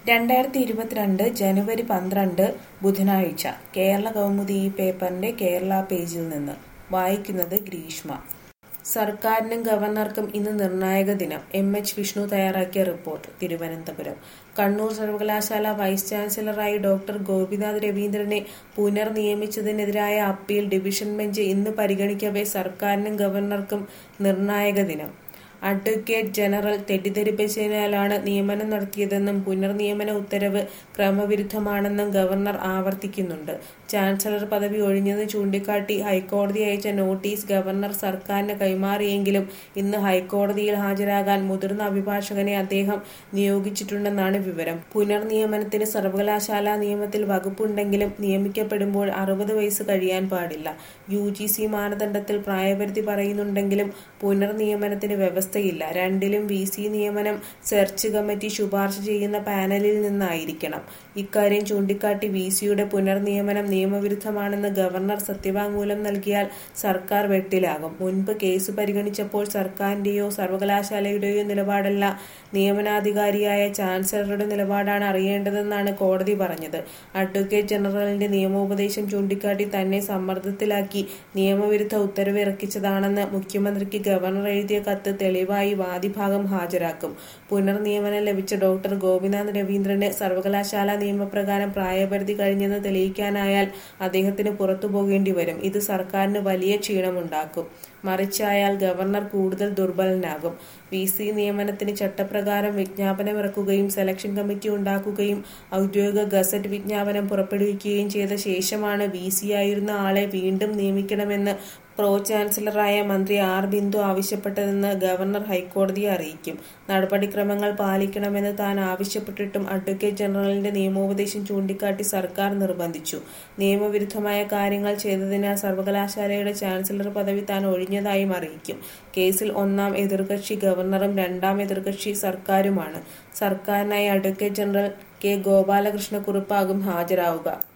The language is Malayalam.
രണ്ടായിരത്തി ഇരുപത്തിരണ്ട് ജനുവരി പന്ത്രണ്ട് ബുധനാഴ്ച കേരള കൗമുദി ഈ പേപ്പറിന്റെ കേരള പേജിൽ നിന്ന് വായിക്കുന്നത് ഗ്രീഷ്മ സർക്കാരിനും ഗവർണർക്കും ഇന്ന് നിർണായക ദിനം എം എച്ച് വിഷ്ണു തയ്യാറാക്കിയ റിപ്പോർട്ട് തിരുവനന്തപുരം കണ്ണൂർ സർവകലാശാല വൈസ് ചാൻസലറായി ഡോക്ടർ ഗോപിനാഥ് രവീന്ദ്രനെ പുനർനിയമിച്ചതിനെതിരായ അപ്പീൽ ഡിവിഷൻ ബെഞ്ച് ഇന്ന് പരിഗണിക്കവേ സർക്കാരിനും ഗവർണർക്കും നിർണായക ദിനം അഡ്വക്കേറ്റ് ജനറൽ തെറ്റിദ്ധരിപ്പിച്ചതിനാലാണ് നിയമനം നടത്തിയതെന്നും പുനർനിയമന ഉത്തരവ് ക്രമവിരുദ്ധമാണെന്നും ഗവർണർ ആവർത്തിക്കുന്നുണ്ട് ചാൻസലർ പദവി ഒഴിഞ്ഞെന്ന് ചൂണ്ടിക്കാട്ടി ഹൈക്കോടതി അയച്ച നോട്ടീസ് ഗവർണർ സർക്കാരിന് കൈമാറിയെങ്കിലും ഇന്ന് ഹൈക്കോടതിയിൽ ഹാജരാകാൻ മുതിർന്ന അഭിഭാഷകനെ അദ്ദേഹം നിയോഗിച്ചിട്ടുണ്ടെന്നാണ് വിവരം പുനർനിയമനത്തിന് സർവകലാശാലാ നിയമത്തിൽ വകുപ്പുണ്ടെങ്കിലും നിയമിക്കപ്പെടുമ്പോൾ അറുപത് വയസ്സ് കഴിയാൻ പാടില്ല യു ജി സി മാനദണ്ഡത്തിൽ പ്രായപരിധി പറയുന്നുണ്ടെങ്കിലും പുനർനിയമനത്തിന് വ്യവസ്ഥയില്ല രണ്ടിലും വി സി നിയമനം സെർച്ച് കമ്മിറ്റി ശുപാർശ ചെയ്യുന്ന പാനലിൽ നിന്നായിരിക്കണം ഇക്കാര്യം ചൂണ്ടിക്കാട്ടി വി സിയുടെ പുനർനിയമനം നിയമവിരുദ്ധമാണെന്ന് ഗവർണർ സത്യവാങ്മൂലം നൽകിയാൽ സർക്കാർ വെട്ടിലാകും മുൻപ് കേസ് പരിഗണിച്ചപ്പോൾ സർക്കാരിന്റെയോ സർവകലാശാലയുടെയോ നിലപാടല്ല നിയമനാധികാരിയായ ചാൻസലറുടെ നിലപാടാണ് അറിയേണ്ടതെന്നാണ് കോടതി പറഞ്ഞത് അഡ്വക്കേറ്റ് ജനറലിന്റെ നിയമോപദേശം ചൂണ്ടിക്കാട്ടി തന്നെ സമ്മർദ്ദത്തിലാക്കി നിയമവിരുദ്ധ ഉത്തരവ് ഇറക്കിച്ചതാണെന്ന് മുഖ്യമന്ത്രിക്ക് ഗവർണർ എഴുതിയ കത്ത് തെളിവായി വാദിഭാഗം ഹാജരാക്കും പുനർനിയമനം ലഭിച്ച ഡോക്ടർ ഗോപിനാഥ് രവീന്ദ്രന് സർവകലാശാല നിയമപ്രകാരം പ്രായപരിധി കഴിഞ്ഞെന്ന് തെളിയിക്കാനായാൽ അദ്ദേഹത്തിന് പുറത്തു പോകേണ്ടി വരും ഇത് സർക്കാരിന് വലിയ ക്ഷീണമുണ്ടാക്കും മറിച്ചായാൽ ഗവർണർ കൂടുതൽ ദുർബലനാകും വി സി നിയമനത്തിന് ചട്ടപ്രകാരം വിജ്ഞാപനമിറക്കുകയും സെലക്ഷൻ കമ്മിറ്റി ഉണ്ടാക്കുകയും ഔദ്യോഗിക ഗസറ്റ് വിജ്ഞാപനം പുറപ്പെടുവിക്കുകയും ചെയ്ത ശേഷമാണ് വി സി ആയിരുന്ന ആളെ വീണ്ടും നിയമിക്കണമെന്ന് പ്രോ ചാൻസലറായ മന്ത്രി ആർ ബിന്ദു ആവശ്യപ്പെട്ടതെന്ന് ഗവർണർ ഹൈക്കോടതിയെ അറിയിക്കും നടപടിക്രമങ്ങൾ പാലിക്കണമെന്ന് താൻ ആവശ്യപ്പെട്ടിട്ടും അഡ്വക്കേറ്റ് ജനറലിന്റെ നിയമോപദേശം ചൂണ്ടിക്കാട്ടി സർക്കാർ നിർബന്ധിച്ചു നിയമവിരുദ്ധമായ കാര്യങ്ങൾ ചെയ്തതിനാൽ സർവകലാശാലയുടെ ചാൻസലർ പദവി താൻ ഒഴിഞ്ഞതായും അറിയിക്കും കേസിൽ ഒന്നാം എതിർകക്ഷി ഗവർണറും രണ്ടാം എതിർകക്ഷി സർക്കാരുമാണ് സർക്കാരിനായി അഡ്വക്കേറ്റ് ജനറൽ കെ ഗോപാലകൃഷ്ണക്കുറുപ്പാകും ഹാജരാവുക